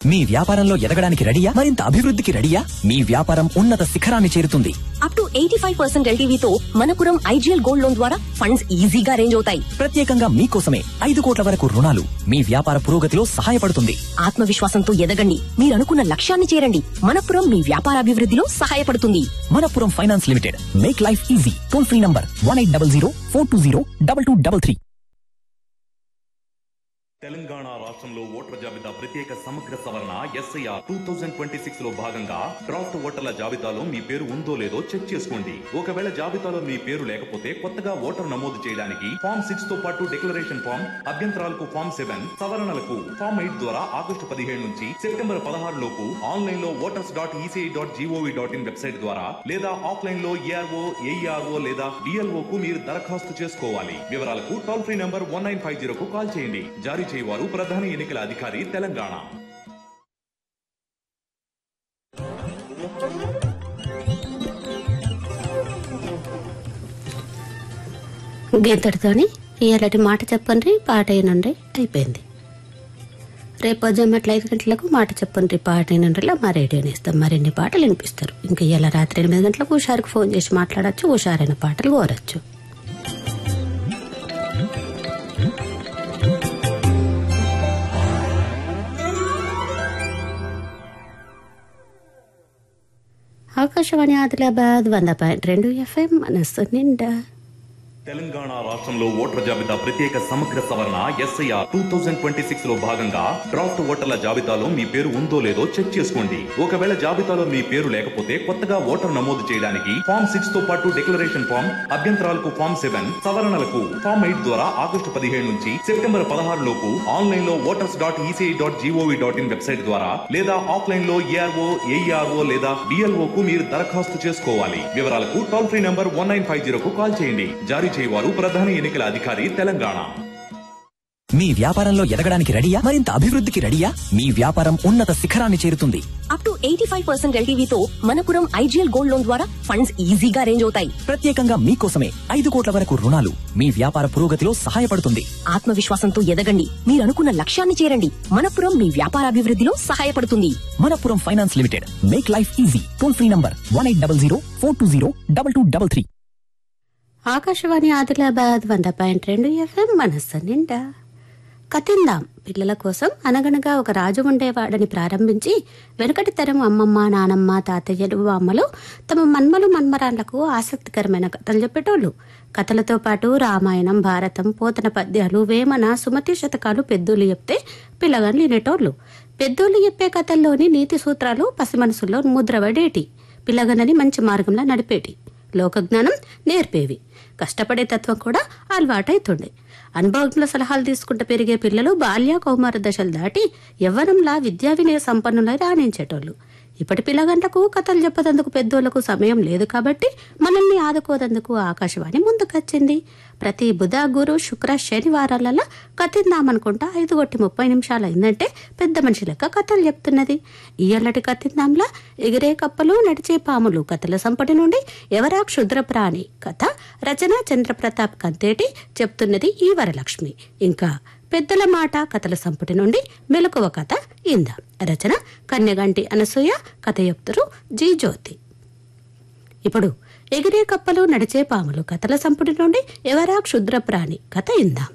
మీ వ్యాపారంలో ఎదగడానికి రెడీయా మరింత అభివృద్ధికి రెడీయా మీ వ్యాపారం ఉన్నత శిఖరాన్ని చేరుతుంది up to eighty five percent ఎల్టీవీతో మనపురం ఐజీఎల్ గోల్డ్ లోన్ ద్వారా ఫండ్స్ ఈజీగా అరేంజ్ అవుతాయి ప్రత్యేకంగా మీకోసమే ఐదు కోట్ల వరకు రుణాలు మీ వ్యాపార పురోగతిలో సహాయపడుతుంది ఆత్మవిశ్వాసంతో ఎదగండి మీరు అనుకున్న లక్ష్యాన్ని చేరండి మనపురం మీ వ్యాపారాభివృద్ధిలో సహాయపడుతుంది Manappuram finance limited make life easy toll free number one eight double zero four two zero double two double three Telangana రాష్ట్రంలో ఓటర్ల జాబితా ప్రత్యేక సమగ్ర సవరణ SIR two thousand twenty six లో భాగంగా డ్రాఫ్ట్ ఓటర్ల జాబితాలో మీ పేరు ఉందో లేదో చెక్ చేసుకోండి ఒకవేళ జాబితాలో మీ పేరు లేకపోతే కొత్తగా ఓటర్ నమోదు చేయడానికి ఫామ్ సిక్స్ తో పాటు డిక్లరేషన్ ఫామ్ అభ్యంతరాలకు ఫామ్ సెవెన్ సవరణలకు ఫామ్ ఎయిట్ ద్వారా ఆగస్టు పదిహేడు నుంచి సెప్టెంబర్ పదహారు లోపు ఆన్లైన్ లో voters dot ECI dot GOV dot in website ద్వారా లేదా ఆఫ్లైన్ లో ఏఆర్ఓ ఏఈఆర్ఓ లేదా డిఎల్ఓ కు మీరు దరఖాస్తు చేసుకోవాలి వివరాలకు toll free number one nine five జీరోకు కాల్ చేయండి జారీ చేయవారు ప్రధాన ఎన్నికల అధికారి తెలంగాణ గీతడితోని ఇయ్యాలటి మాట చెప్పండి పాట అయినండి అయిపోయింది రేపు పొద్దున్నట్లు ఐదు గంటలకు మాట చెప్పండి పాట అయినండిలో మా రేడియోని ఇస్తాం మరిన్ని పాటలు వినిపిస్తారు ఇంకా ఇవాళ రాత్రి ఎనిమిది గంటలకు హుషారుకు ఫోన్ చేసి మాట్లాడచ్చు హుషారైన పాటలు కోరచ్చు ఆకాశవాణి ఆదిలాబాద్ వంద పాయింట్ రెండు ఎఫ్ఎం మనస్సు నిండా తెలంగాణ రాష్ట్రంలో ఓటర్ల జాబితా ప్రత్యేక సమగ్ర సవరణ SIR two thousand twenty six లో భాగంగా డ్రాఫ్ట్ ఓటర్ల జాబితాలో మీ పేరు ఉందో లేదో చెక్ చేసుకోండి ఒకవేళ జాబితాలో మీ పేరు లేకపోతే కొత్తగా ఓటర్ నమోదు చేయడానికి ఫామ్ సిక్స్ తో పాటు డిక్లరేషన్ ఫామ్ అభ్యంతరాలకు ఫామ్ సెవెన్ సవరణలకు ఫామ్ ఎయిట్ ద్వారా ఆగస్టు పదిహేడు నుంచి సెప్టెంబర్ పదహారు లోపు ఆన్లైన్ లో voters dot ECI dot GOV dot in website ద్వారా లేదా ఆఫ్లైన్ లో ఏఆర్ఓ ఏఈఆర్ఓ లేదా డిఎల్ఓ కు మీరు దరఖాస్తు చేసుకోవాలి వివరాలకు toll free number one nine five జీరోకు కాల్ చేయండి జారీ చేయవారు ప్రధాన ఎన్నికల అధికారి తెలంగాణ మీ వ్యాపారంలో ఎదగడానికి రెడీయా మరింత అభివృద్ధికి రెడీయా మీ వ్యాపారం ఉన్నత శిఖరాన్ని చేరుతుంది up to eighty five percent ఎల్టీవీతో మనపురం ఐజీఎల్ గోల్డ్ లోన్ ద్వారా ఫండ్స్ ఈజీగా అరేంజ్ అవుతాయి ప్రత్యేకంగా మీకోసమే ఐదు కోట్ల వరకు రుణాలు మీ వ్యాపార పురోగతిలో సహాయపడుతుంది ఆత్మవిశ్వాసంతో ఎదగండి మీరు అనుకున్న లక్ష్యాన్ని చేరండి మనపురం మీ వ్యాపారాభివృద్ధిలో సహాయపడుతుంది Manappuram finance limited make life easy toll free number one eight double zero four two zero double two double three Akashvani Adilabad వంద పాయింట్ రెండు ఎఫ్ఎం మనస్సు నిండా కతిందాం పిల్లల కోసం అనగనగా ఒక రాజు ఉండేవాడని ప్రారంభించి వెనుకటి తరం అమ్మమ్మ నానమ్మ తాతయ్యలు అమ్మలు తమ మన్మలు మన్మరాళ్లకు ఆసక్తికరమైన కథలు చెప్పేటోళ్ళు కథలతో పాటు రామాయణం భారతం పోతన పద్యాలు వేమన సుమతి శతకాలు పెద్దోళ్ళు చెప్తే పిల్లగాళ్ళు వినేటోళ్ళు పెద్దోళ్ళు చెప్పే కథల్లోని నీతి సూత్రాలు పసి మనసుల్లో ముద్రపడేటి పిల్లగనని మంచి మార్గంలో నడిపేటి లోకజ్ఞానం నేర్పేవి కష్టపడే తత్వం కూడా అలవాటైతుండే అనుభవజ్ఞుల సలహాలు తీసుకుంటూ పెరిగే పిల్లలు బాల్య కౌమార దశలు దాటి యవ్వనంలా విద్యా వినయ సంపన్నులై రాణించేటోళ్ళు ఇప్పటి పిల్లగంటకు కథలు చెప్పదందుకు పెద్దోళ్లకు సమయం లేదు కాబట్టి మనల్ని ఆదుకోదందుకు ఆకాశవాణి ముందుకొచ్చింది ప్రతి బుధ గురు శుక్ర శనివారాలలో కథిందామనుకుంటా ఐదు కొట్టి ముప్పై నిమిషాలు అయిందంటే పెద్ద మనిషి లెక్క కథలు చెప్తున్నది ఇయ్యల్లటి కథిందాంలా ఎగిరే కప్పలు నడిచే పాములు కథల సంపటి నుండి ఎవరా క్షుద్ర ప్రాణి కథ రచన చంద్రప్రతాప్ కంతేటి చెప్తున్నది ఈ వరలక్ష్మి ఇంకా పెద్దల మాట కథల సంపుటి నుండి మెలకువ కథ ఇందా రచన కన్యగంటి అనసూయ కథ చెప్తారు జీ జ్యోతి ఇప్పుడు ఎగిరే కప్పలు నడిచే పాములు కథల సంపుటి నుండి ఎవరా క్షుద్ర ప్రాణి కథ ఇందాం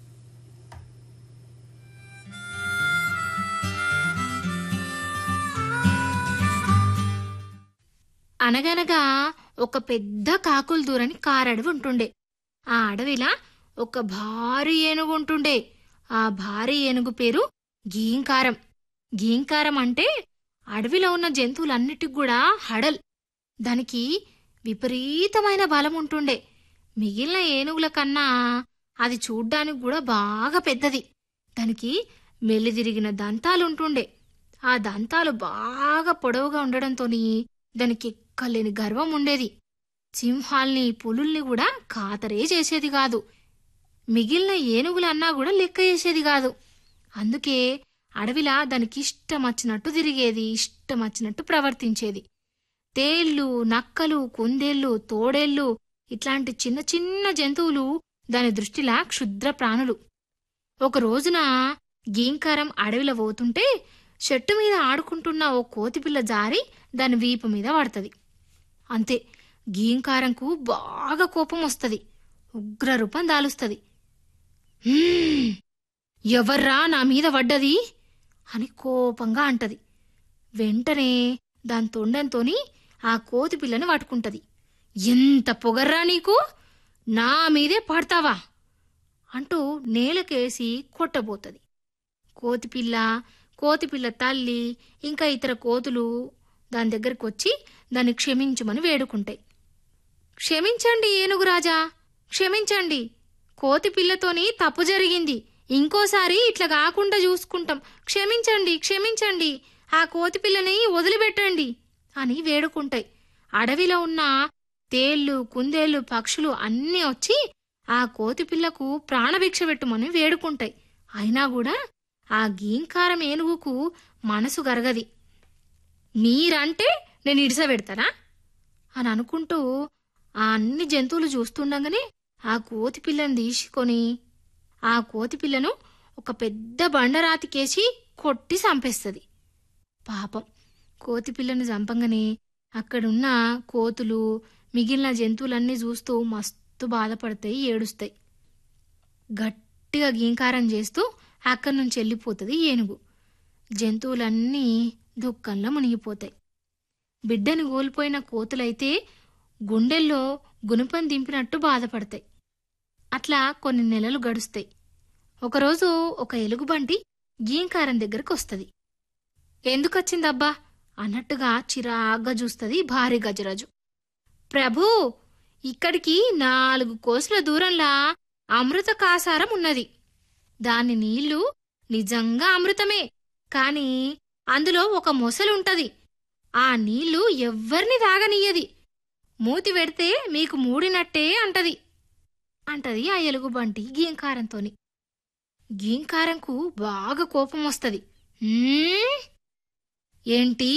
అనగనగా ఒక పెద్ద కాకులు దూరని కారడవి ఉంటుండే ఆ అడవిలా ఒక భారీ ఏనుగు ఉంటుండే ఆ భారీ ఏనుగు పేరు గీంకారం గీంకారం అంటే అడవిలో ఉన్న జంతువులన్నిటికి కూడా హడల్ దానికి విపరీతమైన బలం ఉంటుండే మిగిలిన ఏనుగుల కన్నా అది చూడ్డానికి కూడా బాగా పెద్దది దానికి మెల్లిదిరిగిన దంతాలుంటుండే ఆ దంతాలు బాగా పొడవుగా ఉండడంతోని దానికి ఎక్కలేని గర్వం ఉండేది సింహాల్ని పులుల్ని కూడా ఖాతరే చేసేది కాదు మిగిలిన ఏనుగులన్నా కూడా లెక్క చేసేది కాదు అందుకే అడవిలా దానికి ఇష్టం వచ్చినట్టు తిరిగేది ఇష్టం వచ్చినట్టు ప్రవర్తించేది తేళ్లు నక్కలు కుందేళ్లు తోడేళ్లు ఇట్లాంటి చిన్న చిన్న జంతువులు దాని దృష్టిలా క్షుద్ర ప్రాణులు ఒక రోజున గీంకారం అడవిలో పోతుంటే చెట్టు మీద ఆడుకుంటున్న ఓ కోతిపిల్ల జారి దాని వీపు మీద పడుతుంది అంతే గీంకారంకు బాగా కోపం వస్తుంది ఉగ్ర రూపం దాలుస్తుంది "హ్మ్, ఎవర్రా నా మీద పడ్డది అని కోపంగా అంటది వెంటనే దాని తొండంతోని ఆ కోతి పిల్లని పట్టుకుంటది ఎంత పొగర్రా నీకు నా మీదే పడతావా అంటూ నేలకేసి కొట్టబోతుంది కోతిపిల్ల కోతిపిల్ల తల్లి ఇంకా ఇతర కోతులు దాని దగ్గరికి వచ్చి దాన్ని క్షమించమని వేడుకుంటాయి క్షమించండి ఏనుగు రాజా క్షమించండి కోతి పిల్లతోని తప్పు జరిగింది ఇంకోసారి ఇట్లా కాకుండా చూసుకుంటాం క్షమించండి క్షమించండి ఆ కోతి పిల్లని వదిలిపెట్టండి అని వేడుకుంటాయి అడవిలో ఉన్న తేళ్లు కుందేళ్లు పక్షులు అన్నీ వచ్చి ఆ కోతి పిల్లకు ప్రాణభిక్ష పెట్టుమని వేడుకుంటాయి అయినా కూడా ఆ గీంకారం ఏనుగుకు మనసు గరగది మీరంటే నేను ఇడిసబెడతానా అని అనుకుంటూ ఆ అన్ని జంతువులు చూస్తుండగానే ఆ కోతి పిల్లని తీసుకొని ఆ కోతి పిల్లను ఒక పెద్ద బండరాతికేసి కొట్టి చంపేస్తుంది పాపం కోతి పిల్లను చంపంగానే అక్కడున్న కోతులు మిగిలిన జంతువులన్నీ చూస్తూ మస్తు బాధపడతాయి ఏడుస్తాయి గట్టిగా గీంకారం చేస్తూ అక్కడి నుంచి వెళ్ళిపోతుంది ఏనుగు జంతువులన్నీ దుఃఖంలో మునిగిపోతాయి బిడ్డను కోల్పోయిన కోతులైతే గుండెల్లో గుణపం దింపినట్టు బాధపడతాయి అట్లా కొన్ని నెలలు గడుస్తాయి ఒకరోజు ఒక ఎలుగుబంటి గీంకారం దగ్గరకు వస్తుంది ఎందుకొచ్చిందబ్బా అన్నట్టుగా చిరాగ్గా చూస్తుంది భారీ గజరాజు ప్రభూ ఇక్కడికి నాలుగు కోసుల దూరంలా అమృత కాసారం ఉన్నది దాని నీళ్లు నిజంగా అమృతమే కాని అందులో ఒక మొసలుంటది ఆ నీళ్లు ఎవ్వర్ని తాగనీయది మూతి పెడితే మీకు మూడినట్టే అంటది అంటది ఆ ఎలుగుబంటి గీంకారంతోని గీంకారంకు బాగా కోపం వస్తది "హ్మ్? ఏంటి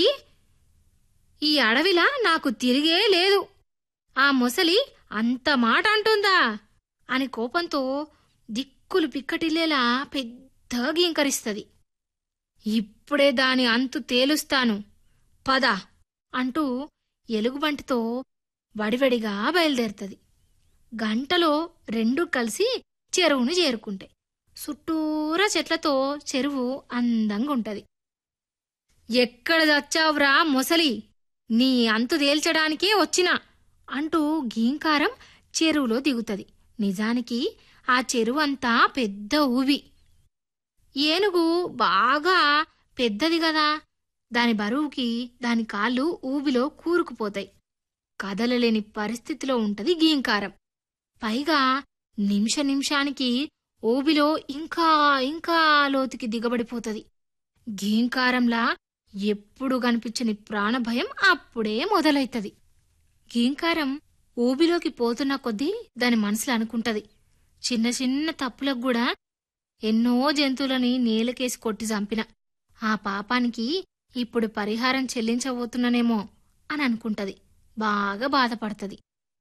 ఈ అడవిలా నాకు తిరిగే లేదు ఆ మొసలి అంత మాట అంటుందా అని కోపంతో దిక్కులు పిక్కటిల్లేలా పెద్దగా గీంకరిస్తది ఇప్పుడే దాని అంతు తేలుస్తాను పద అంటూ ఎలుగుబంటితో వడివడిగా బయలుదేరుతుంది గంటలో రెండు కలిసి చెరువును చేరుకుంటాయి చుట్టూరా చెట్లతో చెరువు అందంగా ఉంటది ఎక్కడ చచ్చావురా మొసలి నీ అంతు తేల్చడానికే వచ్చినా అంటూ గీంకారం చెరువులో దిగుతది నిజానికి ఆ చెరువు అంతా పెద్ద ఊవి ఏనుగు బాగా పెద్దది గదా దాని బరువుకి దాని కాళ్ళు ఊబిలో కూరుకుపోతాయి కదలలేని పరిస్థితిలో ఉంటది గీంకారం పైగా నిమిష నిమిషానికి ఊబిలో ఇంకా ఇంకా లోతుకి దిగబడిపోతది గీంకారంలా ఎప్పుడు కనిపించని ప్రాణభయం అప్పుడే మొదలైతది గీంకారం ఊబిలోకి పోతున్న కొద్దీ దాని మనసులో అనుకుంటది చిన్న చిన్న తప్పులకు కూడా ఎన్నో జంతువులని నేలకేసి కొట్టి చంపిన ఆ పాపానికి ఇప్పుడు పరిహారం చెల్లించబోతున్నానేమో అని అనుకుంటది బాగా బాధపడుతది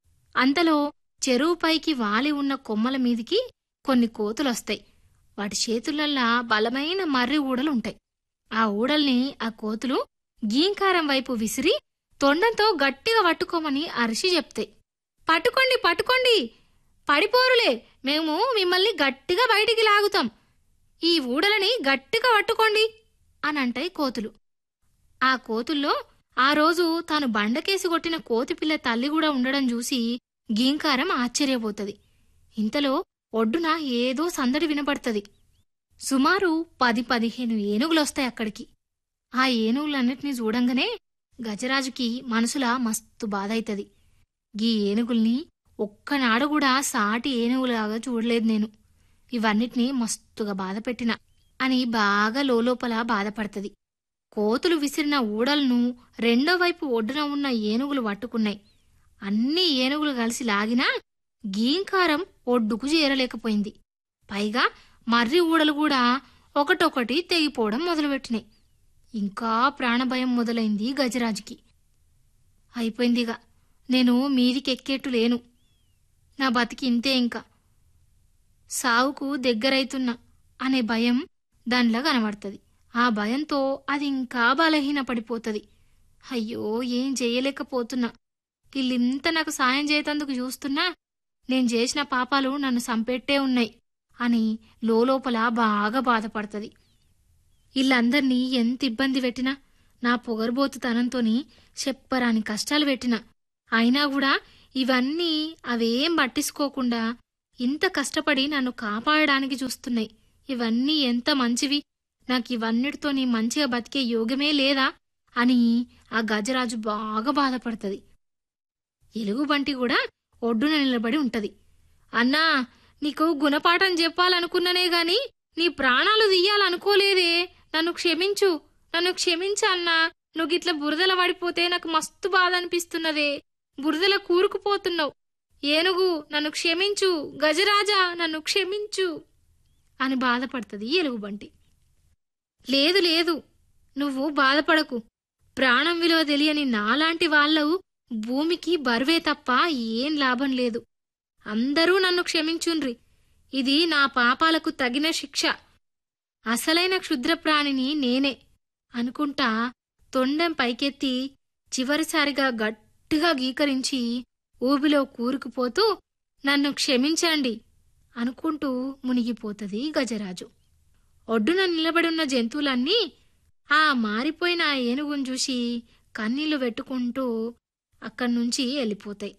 అంతలో చెరువుపైకి వాలి ఉన్న కొమ్మల మీదికి కొన్ని కోతులొస్తాయి వాటి చేతులల్లా బలమైన మర్రి ఊడలుంటాయి ఆ ఊడల్ని ఆ కోతులు గీంకారం వైపు విసిరి తొండంతో గట్టిగా పట్టుకోమని అరిసి చెప్తాయి పట్టుకోండి పట్టుకోండి పడిపోరులే మేము మిమ్మల్ని గట్టిగా బయటికి లాగుతాం ఈ ఊడలని గట్టిగా పట్టుకోండి అని అంటాయి కోతులు ఆ కోతుల్లో ఆ రోజు తాను బండకేసి కొట్టిన కోతిపిల్ల తల్లి కూడా ఉండడం చూసి గీంకారం ఆశ్చర్యపోతది ఇంతలో ఒడ్డున ఏదో సందడి వినపడుతది సుమారు పది పదిహేను ఏనుగులొస్తాయి అక్కడికి ఆ ఏనుగులన్నిటినీ చూడంగానే గజరాజుకి మనసులా మస్తు బాధైతది గీ ఏనుగుల్ని ఒక్కనాడు కూడా సాటి ఏనుగులాగా చూడలేదు నేను ఇవన్నిటినీ మస్తుగా బాధపెట్టిన అని బాగా లోలోపల బాధపడుతది కోతులు విసిరిన ఊడలను రెండో వైపు ఒడ్డున ఉన్న ఏనుగులు పట్టుకున్నాయి అన్ని ఏనుగులు కలిసి లాగినా గీంకారం ఒడ్డుకు చేరలేకపోయింది పైగా మర్రి ఊడలు కూడా ఒకటొకటి తెగిపోవడం మొదలుపెట్టినాయి ఇంకా ప్రాణభయం మొదలైంది గజరాజుకి అయిపోయిందిగా నేను మీదికెక్కేట్టు లేను నా బతికి ఇంతే ఇంకా సావుకు దగ్గరైతున్నా అనే భయం దానిలా కనబడుతుంది ఆ భయంతో అది ఇంకా బలహీనపడిపోతది అయ్యో ఏం చేయలేకపోతున్నా వీళ్ళింత నాకు సాయం చేయతందుకు చూస్తున్నా నేను చేసిన పాపాలు నన్ను సంపెట్టే ఉన్నాయి అని లోపల బాగా బాధపడుతుంది వీళ్ళందర్నీ ఎంత ఇబ్బంది పెట్టినా నా పొగరబోతుతనంతోని చెప్పరాని కష్టాలు పెట్టినా అయినా కూడా ఇవన్నీ అవేం పట్టించుకోకుండా ఇంత కష్టపడి నన్ను కాపాడడానికి చూస్తున్నాయి ఇవన్నీ ఎంత మంచివి నాకు ఇవన్నిటితోని మంచిగా బతికే యోగమే లేదా అని ఆ గజరాజు బాగా బాధపడుతుంది ఎలుగుబంటి కూడా ఒడ్డున నిలబడి ఉంటది అన్నా నీకు గుణపాఠం చెప్పాలనుకున్ననే గాని నీ ప్రాణాలు తీయాలనుకోలేదే నన్ను క్షమించు నన్ను క్షమించు అన్నా నువ్వు ఇట్లా బురదల పడిపోతే నాకు మస్తు బాధ అనిపిస్తున్నదే బురదల కూరుకుపోతున్నావు ఏనుగు నన్ను క్షమించు గజరాజా నన్ను క్షమించు అని బాధపడుతుంది ఎలుగుబంటి లేదు లేదు నువ్వు బాధపడకు ప్రాణం విలువ తెలియని నాలాంటి వాళ్ళు భూమికి బరువే తప్ప ఏం లాభం లేదు అందరూ నన్ను క్షమించుండ్రి ఇది నా పాపాలకు తగిన శిక్ష అసలైన క్షుద్రప్రాణిని నేనే అనుకుంటా తొండెం పైకెత్తి చివరిసారిగా గట్టిగా గీకరించి ఊబిలో కూరుకుపోతూ నన్ను క్షమించండి అనుకుంటూ మునిగిపోతది గజరాజు ఒడ్డున నిలబడున్న జంతువులన్నీ ఆ మారిపోయిన ఆ ఏనుగును చూసి కన్నీళ్లు పెట్టుకుంటూ అక్కడి నుంచి వెళ్ళిపోతాయి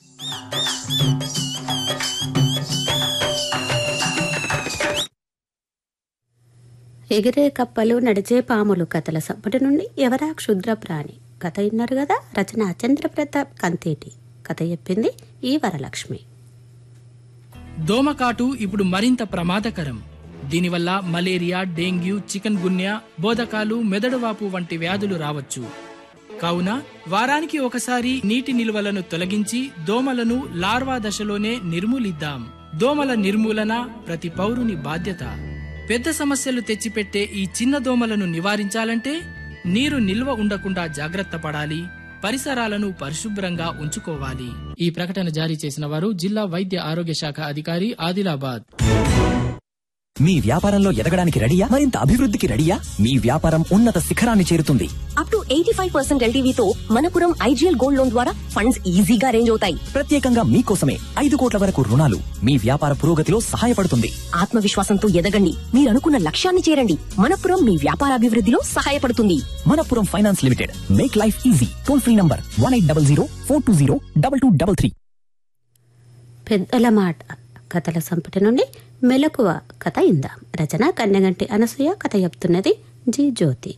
ఎగిరే కప్పలు నడిచే పాములు కథల సంపటి నుండి ఎవరా క్షుద్ర ప్రాణి కథ విన్నారు కదా రచన చంద్ర ప్రతాప్ కంతేటి కథ చెప్పింది ఈ వరలక్ష్మి దోమకాటు ఇప్పుడు మరింత ప్రమాదకరం దీనివల్ల మలేరియా డెంగ్యూ చికెన్ గున్యా బోధకాలు మెదడువాపు వంటి వ్యాధులు రావచ్చు కావున వారానికి ఒకసారి నీటి నిల్వలను తొలగించి దోమలను లార్వా దశలోనే నిర్మూలిద్దాం దోమల నిర్మూలన ప్రతి పౌరుని బాధ్యత పెద్ద సమస్యలు తెచ్చిపెట్టే ఈ చిన్న దోమలను నివారించాలంటే నీరు నిల్వ ఉండకుండా జాగ్రత్త పడాలి పరిసరాలను పరిశుభ్రంగా ఉంచుకోవాలి ఈ ప్రకటన జారీ చేసిన వారు జిల్లా వైద్య ఆరోగ్య శాఖ అధికారి ఆదిలాబాద్ మీ వ్యాపారంలో ఎదగడానికి రెడీయా మరింత అభివృద్ధికి రెడీయా మీ వ్యాపారం ఉన్నత శిఖరాన్ని చేరుతుంది up to eighty five percent ఎల్టీవీతో మనపురం ఐజీఎల్ గోల్డ్ లోన్ ద్వారా ఫండ్స్ ఈజీగా అరేంజ్ అవుతాయి ప్రత్యేకంగా మీకోసమే ఐదు కోట్ల వరకు రుణాలు మీ వ్యాపార పురోగతిలో సహాయపడుతుంది ఆత్మవిశ్వాసంతో ఎదగండి మీరు అనుకున్న లక్ష్యాన్ని చేరండి మనపురం మీ వ్యాపారాభివృద్ధిలో సహాయపడుతుంది Manappuram finance limited make life easy toll free number one eight double zero four two zero double two double three పెద్దల మాట కథల సంపటి నుండి మెలకువ కథ ఇందాం రచన కన్నెగంటి అనసూయ కథ చెప్తున్నది జి జ్యోతి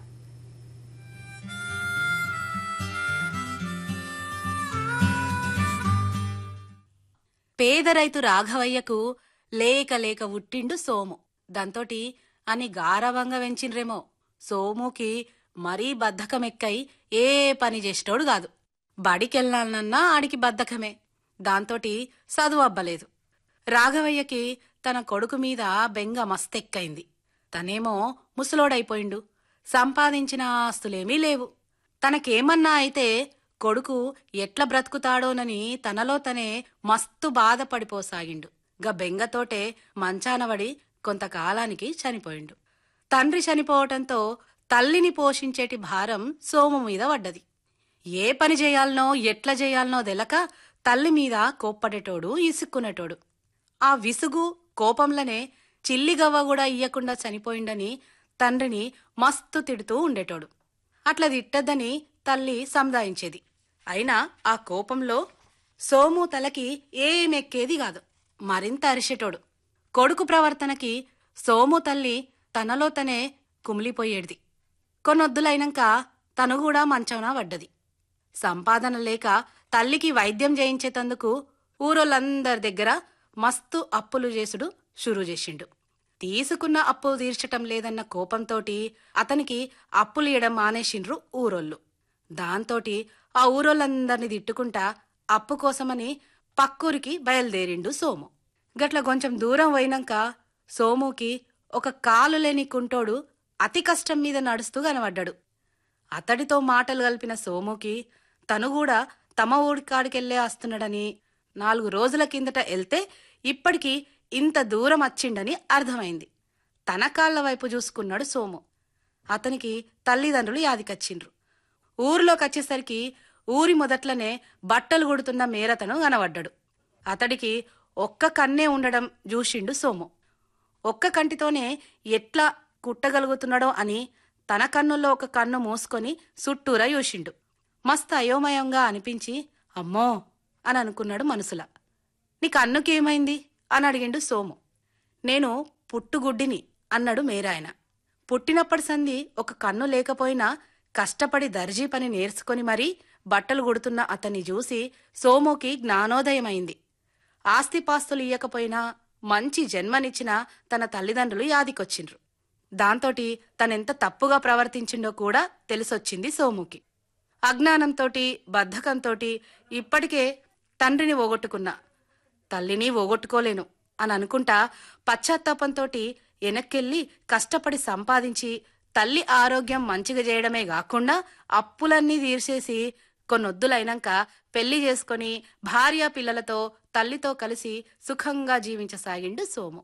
పేద రైతు రాఘవయ్యకు లేక లేక ఉట్టిండు సోము దాంతోటి అని గారవంగా వెంచిండ్రేమో సోముకి మరీ బద్ధకమెక్కై ఏ పని చేసేటోడు కాదు బడికెళ్ళాలన్నా ఆడికి బద్ధకమే దాంతోటి చదువు అబ్బలేదు రాఘవయ్యకి తన కొడుకు మీద బెంగ మస్తెక్కైంది తనేమో ముసలోడైపోయిండు సంపాదించిన ఆస్తులేమీ లేవు తనకేమన్నా అయితే కొడుకు ఎట్ల బ్రతుకుతాడోనని తనలో తనే మస్తు బాధపడిపోసాగిండు గా బెంగతోటే మంచానవడి కొంతకాలానికి చనిపోయిండు తండ్రి చనిపోవటంతో తల్లిని పోషించేటి భారం సోము మీద పడ్డది ఏ పని చేయాలనో ఎట్ల చేయాలనో తెలక తల్లి మీద కోప్పడేటోడు ఇసుక్కునేటోడు ఆ విసుగు కోపంలనే చిల్లిగవ్వ కూడా ఇయ్యకుండా చనిపోయిండని తండ్రిని మస్తు తిడుతూ ఉండేటోడు అట్లా తిట్టద్దని తల్లి సంధాయించేది అయినా ఆ కోపంలో సోము తలకి ఏమెక్కేది కాదు మరింత అరిచేటోడు కొడుకు ప్రవర్తనకి సోము తల్లి తనలో తనే కుమిలిపోయేది కొన్నొద్దులైనాక తను కూడా మంచంనా పడ్డది సంపాదన లేక తల్లికి వైద్యం చేయించేతందుకు ఊరోళ్ళందరి దగ్గర మస్తు అప్పులు చేసుడు షురూ చేసిండు తీసుకున్న అప్పు తీర్చటం లేదన్న కోపంతోటి అతనికి అప్పులు ఇయడం మానేసిండ్రు ఊరోళ్ళు దాంతోటి ఆ ఊరోళ్ళందరినీ తిట్టుకుంటా అప్పు కోసమని పక్కూరికి బయలుదేరిండు సోము గట్ల కొంచెం దూరం పోయినాక సోముకి ఒక కాలు లేని కుంటోడు అతి కష్టం మీద నడుస్తూ కనబడ్డాడు అతడితో మాటలు కలిపిన సోముకి తను కూడా తమ ఊడికాడికెళ్లే వస్తున్నాడని నాలుగు రోజుల కిందట వెళ్తే ఇప్పటికి ఇంత దూరం వచ్చిండని అర్థమైంది తన కాళ్ల వైపు చూసుకున్నాడు సోము అతనికి తల్లిదండ్రులు యాదికొచ్చిండ్రు ఊరిలోకి వచ్చేసరికి ఊరి మొదట్లోనే బట్టలు కొడుతున్న మేరతను కనబడ్డాడు అతడికి ఒక్క కన్నే ఉండడం చూసిండు సోము ఒక్క కంటితోనే ఎట్లా కుట్టగలుగుతున్నాడో అని తన కన్నుల్లో ఒక కన్ను మూసుకొని చుట్టూరా చూసిండు మస్తు అయోమయంగా అనిపించి అమ్మో అని అనుకున్నాడు మనసులా నీ కన్నుకేమైంది అని అడిగిండు సోము నేను పుట్టుగుడ్డిని అన్నాడు మేరాయన పుట్టినప్పటి సంది ఒక కన్ను లేకపోయినా కష్టపడి దర్జీ పని నేర్చుకొని మరీ బట్టలు గుడుతున్న అతన్ని చూసి సోముకి జ్ఞానోదయమైంది ఆస్తిపాస్తులు ఇయ్యకపోయినా మంచి జన్మనిచ్చిన తన తల్లిదండ్రులు యాదికొచ్చిండ్రు దాంతోటి తనెంత తప్పుగా ప్రవర్తించిండో కూడా తెలిసొచ్చింది సోముకి అజ్ఞానంతోటి బద్ధకంతోటి ఇప్పటికే తండ్రిని పోగొట్టుకున్నా తల్లిని పోగొట్టుకోలేను అని అనుకుంటా పశ్చాత్తాపంతోటి వెనక్కెళ్ళి కష్టపడి సంపాదించి తల్లి ఆరోగ్యం మంచిగా చేయడమే కాకుండా అప్పులన్నీ తీర్చేసి కొన్నొద్దులైనాక పెళ్లి చేసుకొని భార్య పిల్లలతో తల్లితో కలిసి సుఖంగా జీవించసాగిండు సోము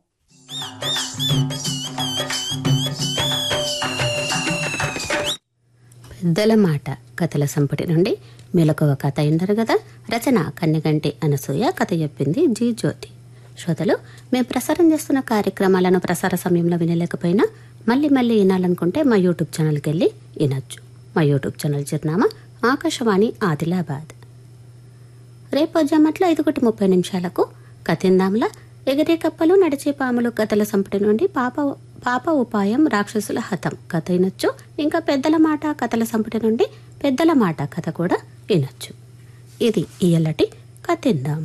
పెద్దల మాట కథల సంపుటి నుండి మెలకువ కథ విన్నారు కదా రచన కన్నెగంటి అనసూయ కథ చెప్పింది జీ జ్యోతి శ్రోతలు మేము ప్రసారం చేస్తున్న కార్యక్రమాలను ప్రసార సమయంలో వినలేకపోయినా మళ్ళీ మళ్ళీ వినాలనుకుంటే మా యూట్యూబ్ ఛానల్కి వెళ్ళి వినొచ్చు మా యూట్యూబ్ ఛానల్ చిరునామా ఆకాశవాణి ఆదిలాబాద్ రేపు జమ్మట్లో ఐదు ఒకటి ముప్పై నిమిషాలకు కథిందాంలా ఎగిరే కప్పలు నడిచే పాములు కథల సంపుటి నుండి పాప పాప ఉపాయం రాక్షసుల హతం కథ వినొచ్చు ఇంకా పెద్దల మాట కథల సంపుటి నుండి పెద్దల మాట కథ కూడా వినొచ్చు ఇది ఇయల్లటి కథిందాం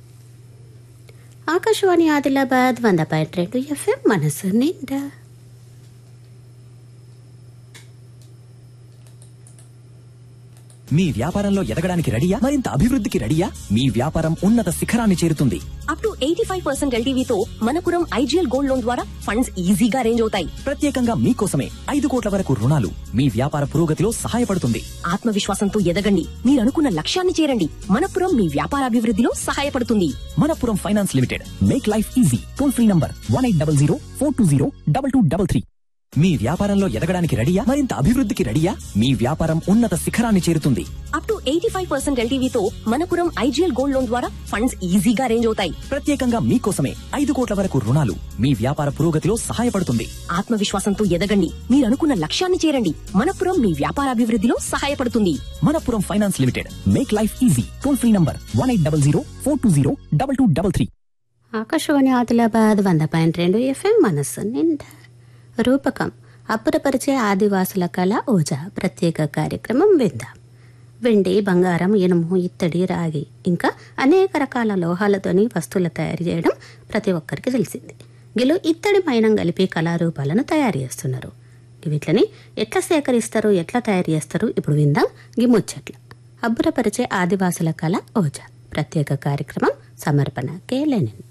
ఆకాశవాణి ఆదిలాబాద్ వంద పాయింట్ రెండు ఎఫ్ఎం మనసు నిండా మీ వ్యాపారంలో ఎదగడానికి రెడీయా మరింత అభివృద్ధికి రెడీయా మీ వ్యాపారం ఉన్నత శిఖరాన్ని చేరుతుంది up to eighty five percent ఎల్టీవీతో మనపురం ఐజీఎల్ గోల్డ్ లోన్ ద్వారా ఫండ్స్ ఈజీగా రేంజ్ అవుతాయి ప్రత్యేకంగా మీకోసమే ఐదు కోట్ల వరకు రుణాలు మీ వ్యాపార పురోగతిలో సహాయపడుతుంది ఆత్మవిశ్వాసంతో ఎదగండి మీరు అనుకున్న లక్ష్యాన్ని చేరండి మనపురం మీ వ్యాపారాభివృద్ధిలో సహాయపడుతుంది Manappuram finance limited make life easy toll free number one eight double zero four two zero double two double three మీ వ్యాపారంలో ఎదగడానికి రెడీయా మరింత అభివృద్ధికి రెడీయా మీ వ్యాపారం ఉన్నత శిఖరాన్ని చేరుతుంది up to eighty five percent ఎల్టీవీతో మనపురం ఐజీఎల్ గోల్డ్ లోన్ ద్వారా ఫండ్స్ ఈజీగా రేంజ్ అవుతాయి ప్రత్యేకంగా మీకోసమే ఐదు కోట్ల వరకు రుణాలు మీ వ్యాపార పురోగతిలో సహాయపడుతుంది ఆత్మవిశ్వాసంతో ఎదగండి మీరు అనుకున్న లక్ష్యాన్ని చేరండి మనపురం మీ వ్యాపారాభివృద్ధిలో సహాయపడుతుంది Manappuram finance limited make life easy toll free number one eight double zero four two zero double two double three Akashvani Adilabad వంద పాయింట్ రెండు ఎఫ్ఎం మనస్సు నిండా రూపకం అప్పురపరిచే ఆదివాసుల కళ ఓజా ప్రత్యేక కార్యక్రమం విందాం వెండి బంగారం ఇనుము ఇత్తడి రాగి ఇంకా అనేక రకాల లోహాలతోని వస్తువులు తయారు చేయడం ప్రతి ఒక్కరికి తెలిసింది గిలు ఇత్తడి మైనం కలిపి కళారూపాలను తయారు చేస్తున్నారు వీటిని ఎట్లా సేకరిస్తారు ఎట్లా తయారు చేస్తారు ఇప్పుడు విందాం గిముచ్చట్ల అబ్బురపరిచే ఆదివాసుల కళ ఓజా ప్రత్యేక కార్యక్రమం సమర్పణ కే లెనిన్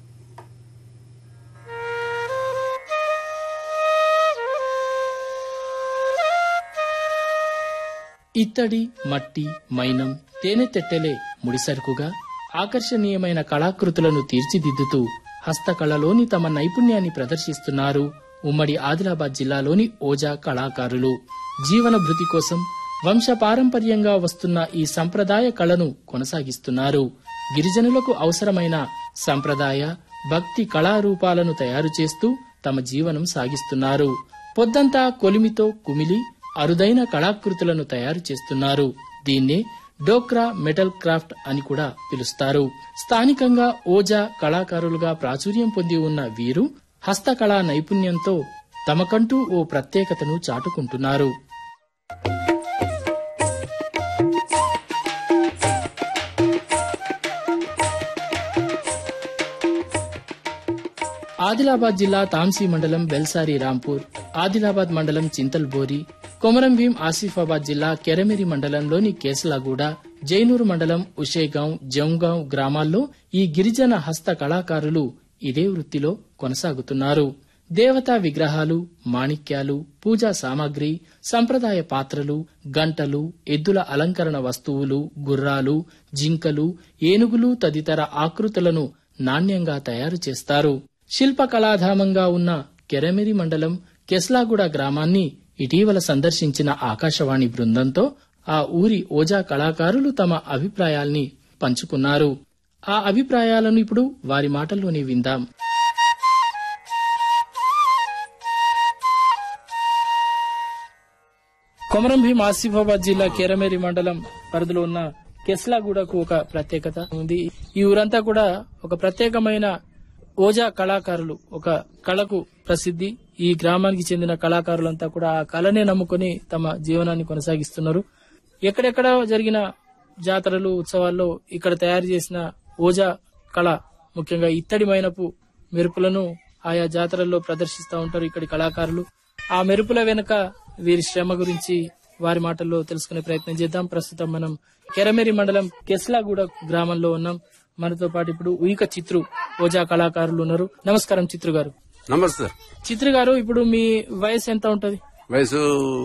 ఇత్తడి మట్టి మైనం తేనె తెట్టెలే ముడిసరుకుగా ఆకర్షణీయమైన కళాకృతులను తీర్చిదిద్దుతూ హస్తకళలోని తమ నైపుణ్యాన్ని ప్రదర్శిస్తున్నారు ఉమ్మడి ఆదిలాబాద్ జిల్లాలోని ఓజా కళాకారులు జీవన భృతి కోసం వంశపారంపర్యంగా వస్తున్న ఈ సంప్రదాయ కళను కొనసాగిస్తున్నారు గిరిజనులకు అవసరమైన సంప్రదాయ భక్తి కళారూపాలను తయారు చేస్తూ తమ జీవనం సాగిస్తున్నారు పొద్దంతా కొలిమితో కుమిలి అరుదైన కళాకృతులను తయారు చేస్తున్నారు దీన్నే డోక్రా మెటల్ క్రాఫ్ట్ అని కూడా పిలుస్తారు స్థానికంగా ఓజా కళాకారులుగా ప్రాచుర్యం పొంది ఉన్న వీరు హస్తకళా నైపుణ్యంతో తమకంటూ ఓ ప్రత్యేకతను చాటుకుంటున్నారు ఆదిలాబాద్ జిల్లా తాంసీ మండలం బెల్సారి రాంపూర్ ఆదిలాబాద్ మండలం చింతల్బోరి కొమరంభీం ఆసిఫాబాద్ జిల్లా కెరమిరి మండలంలోని కేసలాగూడ జైనూరు మండలం ఉషేగాం జంగాం గ్రామాల్లో ఈ గిరిజన హస్త కళాకారులు ఇదే వృత్తిలో కొనసాగుతున్నారు దేవతా విగ్రహాలు మాణిక్యాలు పూజా సామాగ్రి సంప్రదాయ పాత్రలు గంటలు ఎద్దుల అలంకరణ వస్తువులు గుర్రాలు జింకలు ఏనుగులు తదితర ఆకృతులను నాణ్యంగా తయారు చేస్తారు శిల్ప కళాధామంగా ఉన్న కెరమిరి మండలం కెస్లాగూడ గ్రామాన్ని ఇటీవల సందర్శించిన ఆకాశవాణి బృందంతో ఆ ఊరి ఓజా కళాకారులు తమ అభిప్రాయాల్ని పంచుకున్నారు ఆ అభిప్రాయాలను ఇప్పుడు వారి మాటల్లోనే విందాం కొమరం భీం ఆసిఫాబాద్ జిల్లా కేరమేరి మండలం పరిధిలో ఉన్న కెస్లాగూడకు ఒక ప్రత్యేకత ఉంది ఈ ఊరంతా కూడా ఒక ప్రత్యేకమైన ఓజా కళాకారులు ఒక కళకు ప్రసిద్ధి ఈ గ్రామానికి చెందిన కళాకారులంతా కూడా ఆ కళనే నమ్ముకొని తమ జీవనాన్ని కొనసాగిస్తున్నారు ఎక్కడెక్కడ జరిగిన జాతరలు ఉత్సవాల్లో ఇక్కడ తయారు చేసిన ఓజా కళ ముఖ్యంగా ఇత్తడి మైనపు మెరుపులను ఆయా జాతరల్లో ప్రదర్శిస్తూ ఉంటారు ఇక్కడి కళాకారులు ఆ మెరుపుల వెనుక వీరి శ్రమ గురించి వారి మాటల్లో తెలుసుకునే ప్రయత్నం చేద్దాం ప్రస్తుతం మనం కెరమేరి మండలం కెస్లాగూడ గ్రామంలో ఉన్నాం మనతో పాటు ఇప్పుడు ఉయిక చిత్రు ఓజా కళాకారులు ఉన్నారు నమస్కారం చిత్రు గారు నమస్తే చిత్రు గారు ఇప్పుడు మీ వయసు ఎంత ఉంటది వయసు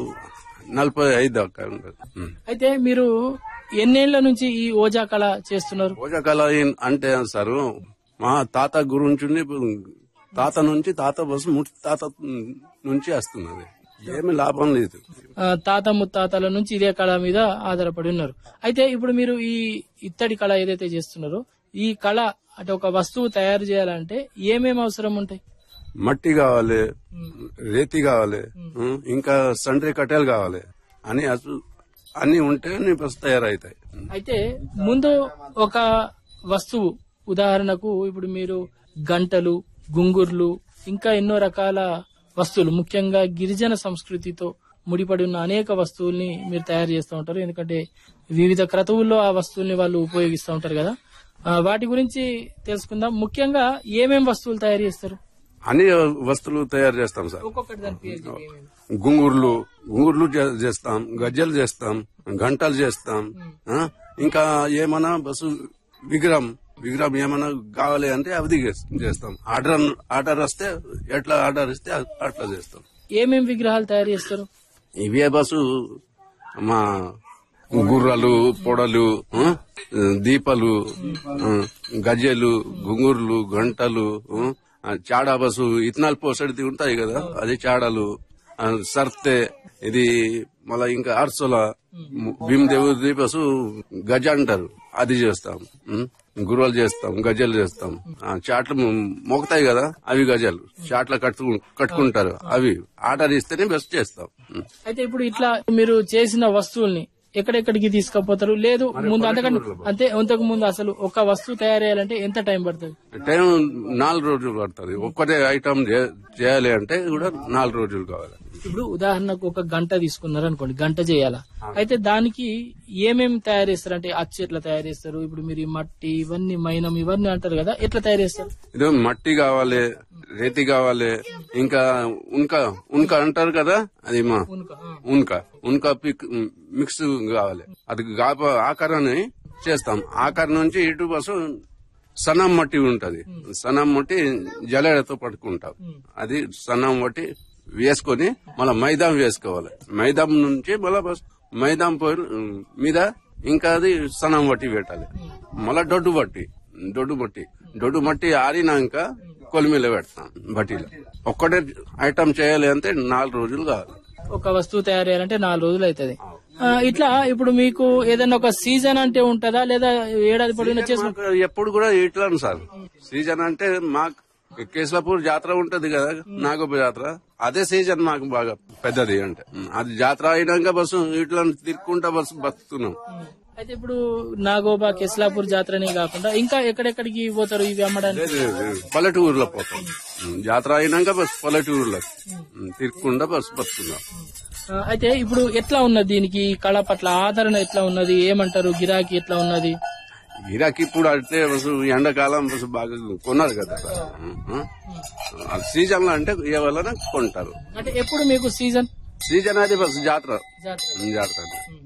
నలభై ఐదు దాకా ఉంటుంది ఉం. అయితే మీరు ఎన్నేళ్ల నుంచి ఈ ఓజా కళ చేస్తున్నారు పూజకళ ఏం- అంటే సారు మా తాత గురించి తాత నుంచి తాత బస్సు ముట్టి తాత నుంచి వస్తున్నది ఏమి లాభం లేదు ఆ, తాత ముత్తాతల నుంచి ఇదే కళ మీద ఆధారపడి ఉన్నారు అయితే ఇప్పుడు మీరు ఈ ఇత్తడి కళ ఏదైతే చేస్తున్నారో ఈ కళ అంటే ఒక వస్తువు తయారు చేయాలంటే ఏమేమి అవసరం ఉంటాయి మట్టి కావాలి రేతి కావాలి ఉం, ఇంకా సండ్రి కట్టెలు కావాలి అని అసలు అన్ని ఉంటే నీ బస్సు తయారవుతాయి అయితే ముందు ఒక వస్తువు ఉదాహరణకు ఇప్పుడు మీరు గంటలు గుంగుర్లు ఇంకా ఎన్నో రకాల వస్తువులు ముఖ్యంగా గిరిజన సంస్కృతితో ముడిపడి ఉన్న అనేక వస్తువుల్ని మీరు తయారు చేస్తూ ఉంటారు ఎందుకంటే వివిధ క్రతువుల్లో ఆ వస్తువుల్ని వాళ్ళు ఉపయోగిస్తూ ఉంటారు కదా ఆ, వాటి గురించి తెలుసుకుందాం ముఖ్యంగా ఏమేం వస్తువులు తయారు చేస్తారు అన్ని వస్తువులు తయారు చేస్తాం సార్ ఒక్కొక్కటి దాని పేరు చెప్పు ఏమేమి. గుంగుర్లు గుంగుర్లు చే- చేస్తాం గజ్జలు చేస్తాం గంటలు చేస్తాం ఆ? ఇంకా ఏమన్నా బస్సు విగ్రహం విగ్రహం ఏమన్నా కావాలి అంటే అది చేస్- చేస్తాం ఆర్డర్ ఆర్డర్ వస్తే ఎట్లా ఆర్డర్ ఇస్తే అట్లా చేస్తాం ఏమేం విగ్రహాలు తయారు చేస్తారు ఇవే బస్సు మా గుర్రాలు పొడలు ఆ? దీపాలు ఆ, గజ్జెలు గుంగుర్లు గంటలు ఆ? ఆ, చాడా బస్సు ఇథనాల్ పోసడిది ఉంటాయి కదా అది చాడలు ఆ, సర్తె ఇది మళ్ళా ఇంకా అర్సల భీమదేవుడి బస్సు గజ అంటారు అది చేస్తాం ఉం? గుర్రాలు చేస్తాం గజలు చేస్తాం ఆ, చాట్లు మోగుతాయి కదా అవి గజలు చాట్ల కట్టు కట్టుకుంటారు అవి ఆర్డర్ ఇస్తేనే బెస్ట్ చేస్తాం ఉం. అయితే ఇప్పుడు ఇట్లా మీరు చేసిన వస్తువుల్ని ఎక్కడెక్కడికి తీసుకుపోతారు లేదు ముందు అంతకంటే అంతే అంతకు ముందు అసలు ఒక వస్తువు తయారయ్యాలంటే ఎంత టైం పడుతుంది టైం నాలుగు రోజులు పడుతుంది ఒక్కటే ఐటమ్ చే- చేయాలి అంటే కూడా నాలుగు రోజులు కావాలి ఇప్పుడు ఉదాహరణకు ఒక గంట తీసుకున్నారు అనుకోండి గంట చేయాలా అయితే దానికి ఏమేమి తయారు చేస్తారు అంటే అచ్చు ఎట్లా తయారు చేస్తారు ఇప్పుడు మీరు ఈ మట్టి ఇవన్నీ మైనం ఇవన్నీ అంటారు కదా ఎట్లా తయారు చేస్తారు ఇది మట్టి కావాలి రేతి కావాలి ఇంకా ఉన్క ఉన్క అంటారు కదా అది మా ఉన్క ఉన్క పిక్ మిక్స్ కావాలి అది గాప ఆకారాన్ని చేస్తాం ఆకారం నుంచి ఇటు బస్సు సన్నం మట్టి ఉంటది సన్నం మట్టి జల్లెడతో పట్టుకుంటాం అది సన్నం మట్టి వేసుకొని మళ్ళీ మైదాం వేసుకోవాలి మైదాం నుంచి మళ్ళా బస్ మైదాం పోయి మీద ఇంకా అది సన్నం మట్టి పెట్టాలి మళ్ళా దొడ్డు బట్టి దొడ్డు మట్టి దొడ్డు మట్టి ఆరినాక కొలిమిలో పెడతాం బట్టీలో ఒక్కటే ఐటమ్ చేయాలి అంటే నాలుగు రోజులు కావాలి ఒక వస్తువు తయారు చేయాలంటే నాలుగు రోజులు అవుతుంది ఇట్లా ఇప్పుడు మీకు ఏదైనా ఒక సీజన్ అంటే ఉంటుందా లేదా ఏడాది పొడిగిన చేసుకుంటారు మాకు ఎప్పుడు కూడా ఇట్లా సార్ సీజన్ అంటే మాకు కేశలాపూర్ జాతర ఉంటది కదా నాగోప జాతర అదే సీజన్ మాకు బాగా పెద్దది అంటే అది జాతర అయినాక బస్సు ఇట్లా తిరుక్కుంటా బస్సు బతుకుతున్నాం అయితే ఇప్పుడు నాగోబా కెస్లాపూర్ జాతరనే కాకుండా ఇంకా ఎక్కడెక్కడికి పోతారు ఇవి అమ్మడానికి లేదు, లేదు, లేదు. పల్లెటూరులో పోతాం ఉమ్, జాతర అయినాక బస్ పల్లెటూరులో ఉమ్, తిరుక్కుండా బస్సు బతుకున్నాం ఆ, అయితే ఇప్పుడు ఎట్లా ఉన్నది దీనికి ఈ కళ పట్ల ఆదరణ ఎట్లా ఉన్నది ఏమంటారు గిరాకీ ఎట్లా ఉన్నది ఇరాక్ ఇప్పుడు అంటే బస్సు ఎండాకాలం బస్సు బాగా కొన్నారు కదా సార్. ఉమ్, ఆ సీజన్ లో అంటే ఎవరైనా కొంటారు అంటే ఎప్పుడు మీకు సీజన్ సీజన్ అది బస్సు జాతర జాతర ఉమ్, జాతర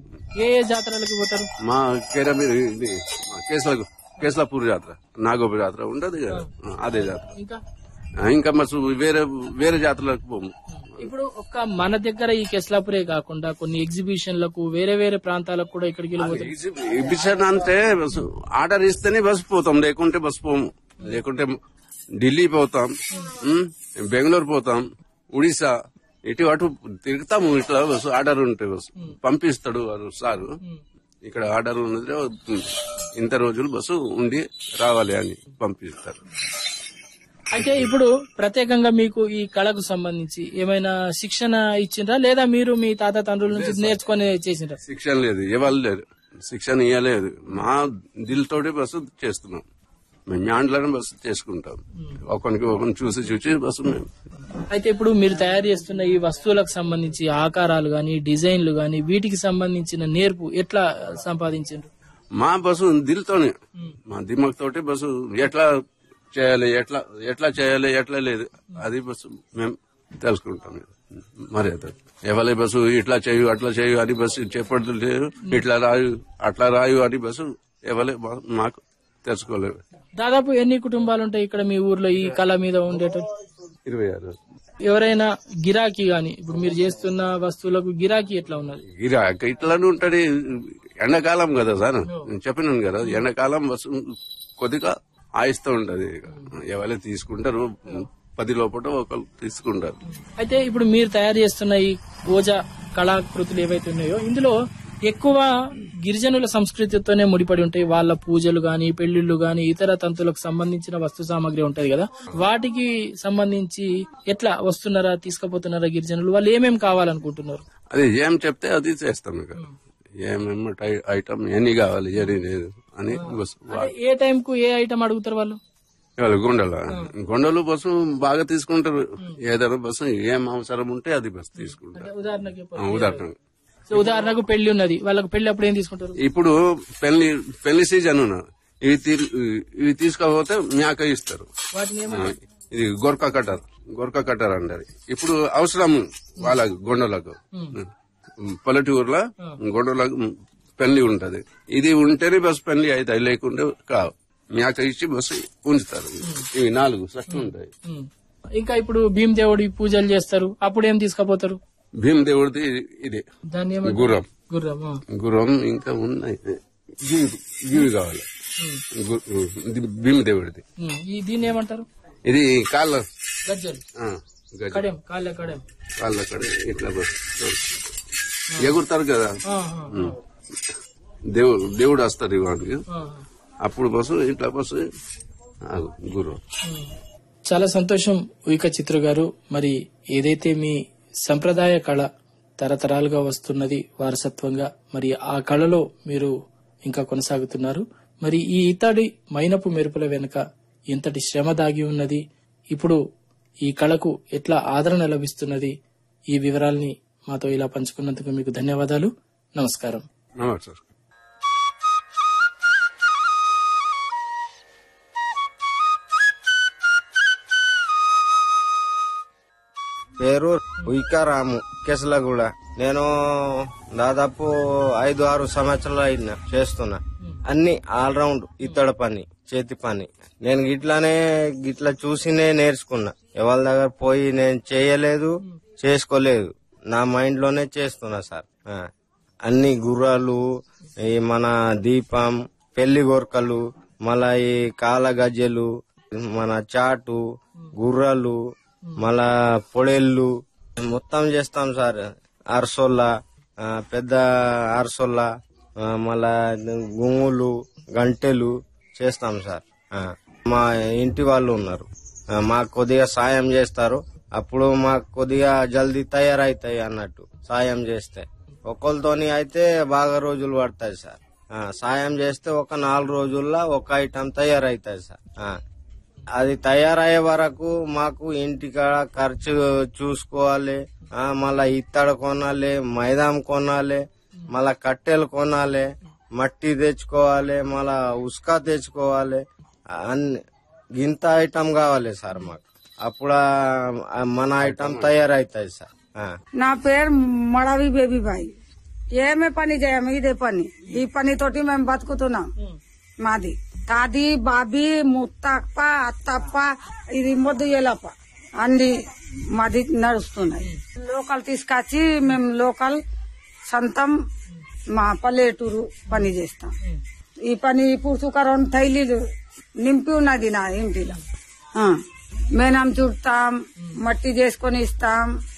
ఏ ఏ జాతరలకి పోతారు మా కేరమీరి ఇది మా కేసుల కేసులాపూర్ జాతర నాగోప జాతర ఉండదు కదా ఆ, అదే జాతర ఇంకా ఆ, ఇంకా మస్తు వేరే వేరే జాతరలకు పోము ఇప్పుడు ఒక్క మన దగ్గర ఈ కెస్లాపురే కాకుండా కొన్ని ఎగ్జిబిషన్లకు వేరే వేరే ప్రాంతాలకు కూడా ఇక్కడికి వెళ్ళిపోతారు ఎగ్జిబిషన్ అంటే బస్సు ఆర్డర్ ఇస్తేనే బస్సు పోతాం లేకుంటే బస్సు పోము లేకుంటే ఢిల్లీ పోతాం ఉమ్, బెంగళూరు పోతాం ఒడిశా ఇటు అటు తిరుగుతాము ఇట్లా బస్సు ఆర్డర్ ఉంటే బస్సు పంపిస్తాడు వాడు సారు ఇక్కడ ఆర్డర్ ఉన్నది ఇంత రోజులు బస్సు ఉండి రావాలి అని పంపిస్తారు అయితే ఇప్పుడు ప్రత్యేకంగా మీకు ఈ కళకు సంబంధించి ఏమైనా శిక్షణ ఇచ్చిండ్రా లేదా మీరు మీ తాత తండ్రుల నుంచి నేర్చుకొని చేసిండ్రా శిక్షణ లేదు ఇవ్వాలి లేదు శిక్షణ ఇవ్వలేదు మా దిల్ తోటి బస్సు చేస్తున్నాం మేము మ్యాండ్లోనే బస్సు చేసుకుంటాం ఒకరికి ఒకరిని చూసి చూసి బస్సు మేము అయితే ఇప్పుడు మీరు తయారు చేస్తున్న ఈ వస్తువులకు సంబంధించి ఆకారాలు గాని డిజైన్లు గాని వీటికి సంబంధించిన నేర్పు ఎట్లా సంపాదించారు మా బస్సు దిల్తోనే మా దిమాగ్ తోటి బస్సు ఎట్లా చేయాలి ఎట్లా ఎట్లా చేయాలి ఎట్లా లేదు అది బస్సు మేము తెలుసుకుంటాం మరి అది ఎవరి బస్సు ఇట్లా చేయు అట్లా చేయు అని బస్సు చెప్పడం లేదు ఇట్లా రాయు అట్లా రాయు అని బస్సు ఎవరి మాకు తెలుసుకోలేదు దాదాపు ఎన్ని కుటుంబాలు ఉంటాయి ఇక్కడ మీ ఊర్లో ఈ కళ మీద ఉండేటట్టు ఇరవై ఆరు ఎవరైనా గిరాకీ గాని ఇప్పుడు మీరు చేస్తున్న వస్తువులకు గిరాకీ ఎట్లా ఉన్నది గిరాక ఇట్లానే ఉంటది ఎండాకాలం కదా సార్ నేను చెప్పినాను కదా ఎండాకాలం బస్సు కొద్దిగా ఆయిస్తూ ఉంటది ఎవరైనా తీసుకుంటారు పది లోపల ఒకరు తీసుకుంటారు అయితే ఇప్పుడు మీరు తయారు చేస్తున్న ఈ ఓజా కళాకృతులు ఏవైతే ఉన్నాయో ఇందులో ఎక్కువ గిరిజనుల సంస్కృతితోనే ముడిపడి ఉంటాయి వాళ్ళ పూజలు గాని పెళ్లిళ్లు గాని ఇతర తంతులకు సంబంధించిన వస్తు సామాగ్రి ఉంటది కదా వాటికి సంబంధించి ఎట్లా వస్తున్నారా తీసుకుపోతున్నారా గిరిజనులు వాళ్ళు ఏమేమి కావాలనుకుంటున్నారు అది ఏం చెప్తే అది చేస్తాం ఇక ఏమేమి టై- ఐటమ్ ఎన్ని కావాలి ఎన్ని లేదు అని బస్సు వా- ఏ టైం కు ఏ ఐటమ్ అడుగుతారు వాళ్ళు ఇవాళ గొండల గొండలు బస్సు బాగా తీసుకుంటారు ఏదైనా బస్సు ఏం అవసరం ఉంటే అది బస్సు తీసుకుంటారు ఉదాహరణకి ఆ, ఉదాహరణ సో ఉదాహరణకు పెళ్లి ఉన్నది వాళ్ళకి పెళ్లి అప్పుడు ఏం తీసుకుంటారు ఇప్పుడు పెళ్లి పెళ్లి సీజన్ ఉన్నది ఇవి తీ- ఇవి తీసుకోకపోతే మేక ఇస్తారు వాటిని ఆ, ఇది గొరక కట్టర్ గొరక కట్టర్ అంటారు ఇప్పుడు అవసరం వాళ్ళ గొండలకు పల్లెటూరులో గొండలకు పెళ్లి ఉంటది ఇది ఉంటేనే బస్సు పెళ్లి అవుతాయి లేకుంటే కావు మేక ఇచ్చి బస్సు ఉంచుతారు ఇవి నాలుగు సట్టు ఉంటాయి ఉమ్. ఇంకా ఇప్పుడు భీమ్ దేవుడి పూజలు చేస్తారు అప్పుడు ఏం తీసుకుపోతారు భీమ్ దేవుడిది ఇది దాన్ని ఏమంటారు? గుర్రం గుర్రం ఆ. గుర్రం ఇంకా ఉన్నాయి గివి గివి కావాలి గు- ఇది భీమ్ దేవుడిది ఉమ్. ఈ దీన్ని ఏమంటారు ఇది కాళ్ళ గజ్జలు ఆ, గజ కడెం కాళ్ళ కడెం కాళ్ళ కడ ఇట్లా బస్ ఎగురుతారు కదా ఆ, ఆ, ఉమ్. దేవుడు దేవుడు వస్తారు ఇవాడికి ఆ. అప్పుడు బస్సు ఇట్లా బస్సు ఆగు, గుర్రం ఉమ్. చాలా సంతోషం ఉయిక చిత్ర గారు మరి ఏదైతే మీ సంప్రదాయ కళ తరతరాలుగా వస్తున్నది వారసత్వంగా మరి ఆ కళలో మీరు ఇంకా కొనసాగుతున్నారు మరి ఈ ఇతడి మైనపు మెరుపుల వెనుక ఎంతటి శ్రమ దాగి ఉన్నది ఇప్పుడు ఈ కళకు ఎట్లా ఆదరణ లభిస్తున్నది ఈ వివరాల్ని మాతో ఇలా పంచుకున్నందుకు మీకు ధన్యవాదాలు నమస్కారం నమస్కారం పేరు ఉయికారాము కేసులగూడ నేను దాదాపు ఐదు ఆరు సంవత్సరాలు అయినా చేస్తున్నా అన్ని ఆల్రౌండ్ ఇత్తడి పని చేతి పని నేను గిట్లానే గిట్లా చూసినే నేర్చుకున్నా ఎవరి దగ్గర పోయి నేను చేయలేదు చేసుకోలేదు నా మైండ్ లోనే చేస్తున్నా సార్ ఆ. అన్ని గుర్రాలు ఈ మన దీపం పెళ్లి గొరకలు మళ్ళా ఈ కాల గజ్జెలు మన చాటు గుర్రాలు మళ్ళా పొడేళ్ళు మొత్తం చేస్తాం సార్ అరసోల్లా ఆ, పెద్ద అరసోల్లా ఆ, మళ్ళా గుమ్ములు గంటెలు చేస్తాం సార్ ఆ, మా ఇంటి వాళ్ళు ఉన్నారు ఆ, మాకు కొద్దిగా సాయం చేస్తారు అప్పుడు మాకు కొద్దిగా జల్దీ తయారైతాయి అన్నట్టు సాయం చేస్తే ఒకరితోని అయితే బాగా రోజులు పడతాయి సార్ ఆ, సాయం చేస్తే ఒక నాలుగు రోజుల్లో ఒక ఐటమ్ తయారైతాయి సార్ ఆ. అది తయారయ్యే వరకు మాకు ఇంటికాడ ఖర్చు చూసుకోవాలి ఆ, మళ్ళా ఇత్తడి కొనాలి మైదాం కొనాలి మళ్ళా కట్టెలు కొనాలి మట్టి తెచ్చుకోవాలి మళ్ళా ఉస్కా తెచ్చుకోవాలి అన్ని గింత ఐటమ్ కావాలి సార్ మాకు అప్పుడు ఆ మన ఐటమ్ తయారైతాయి సార్ ఆ. నా పేరు మడవి బేబీ బాయ్ ఏమే పని చేయము ఇదే పని ఈ పని తోటి మేము బతుకుతున్నాం మాది తాది బాబీ ముత్తప్ప అత్తప్ప ఇది మొద్దు ఎలప్ప అన్ని మాది నడుస్తున్నాయి లోకల్ తీసుకొచ్చి మేము లోకల్ సొంతం మా పల్లెటూరు పని చేస్తాం ఈ పని పురుషుక రెండు తైలీలు నింపి ఉన్నది నా ఇంటిలో ఆ. మేనం చుడతాం మట్టి చేసుకొని ఇస్తాం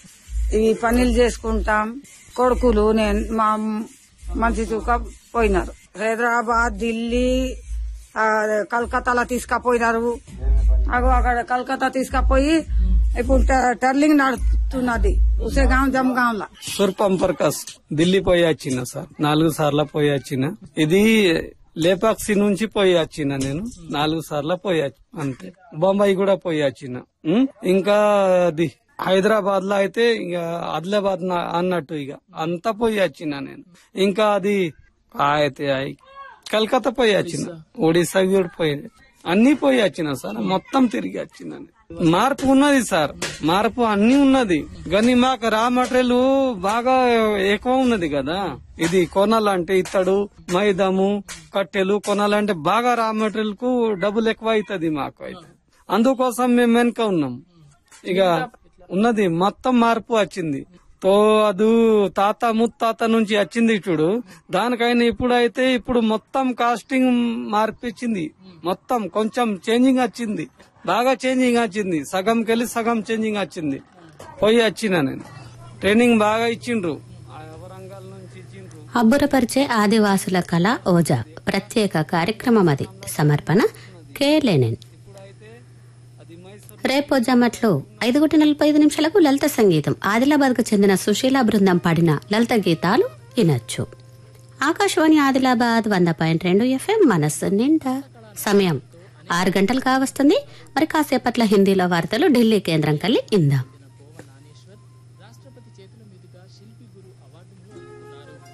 ఈ పనులు చేసుకుంటాం కొడుకులు నేను మా మంచి తూక పోయినారు హైదరాబాద్ ఢిల్లీ ఆ, కలకత్తాలో తీసుకపోయినారు అగో అక్కడ కలకత్తా తీసుకపోయి ఇప్పుడు ట- టర్లింగ్ నడుస్తున్నది ఉసేగాం జమ్గాం లా సుర్పం పర్కస్ ఢిల్లీ పోయి వచ్చిన సార్ నాలుగు సార్లు పోయి వచ్చిన ఇది లేపాక్సి నుంచి పోయి వచ్చిన నేను నాలుగు సార్లు పోయి వచ్చి- అంతే బొంబాయి కూడా పోయి వచ్చిన ఉం? ఇంకా అది హైదరాబాద్ లో అయితే ఇక ఆదిలాబాద్ నా- అన్నట్టు ఇక అంతా పోయి వచ్చిన నేను ఇంకా అది అయితే అయి- కలకత్తా పోయి వచ్చిన ఒడిస్సా కూడా పోయి అన్ని పోయి వచ్చిన సార్ మొత్తం తిరిగి వచ్చిన నేను. మార్పు ఉన్నది సార్ మార్పు అన్ని ఉన్నది కానీ మాకు రా మెటీరియల్ బాగా ఎక్కువ ఉన్నది కదా ఇది కొనాలంటే ఇత్తడు మైదాము కట్టెలు కొనాలంటే బాగా రా మెటీరియల్ కు డబ్బులు ఎక్కువ అవుతుంది మాకు అయితే అందుకోసం మేము వెనుక ఉన్నాం ఇక ఉన్నది మొత్తం మార్పు వచ్చింది తో అది తాత ముత్తాత నుంచి వచ్చింది చూడు దానికైనా ఇప్పుడైతే ఇప్పుడు మొత్తం కాస్టింగ్ మార్పిచ్చింది మొత్తం కొంచెం చేంజింగ్ వచ్చింది బాగా చేంజింగ్ వచ్చింది సగంకి వెళ్ళి సగం చేంజింగ్ వచ్చింది పోయి వచ్చిన నేను ట్రైనింగ్ బాగా ఇచ్చిండ్రు అబ్బురపరిచే ఆదివాసుల కళ ఓజా ప్రత్యేక కార్యక్రమం అది సమర్పణ కే లెనిన్ రేపు జమట్లో ఐదు కోటి నలభై ఐదు నిమిషాలకు లలిత సంగీతం ఆదిలాబాద్ కు చెందిన సుశీల బృందం పాడిన లలిత గీతాలు వినొచ్చు ఆకాశవాణి ఆదిలాబాద్ వంద పాయింట్ రెండు ఎఫ్ఎం మనస్సు నిండా సమయం ఆరు గంటలు కావస్తుంది మరి కాసేపట్ల హిందీలో వార్తలు ఢిల్లీ కేంద్రం కల్లి ఇందాం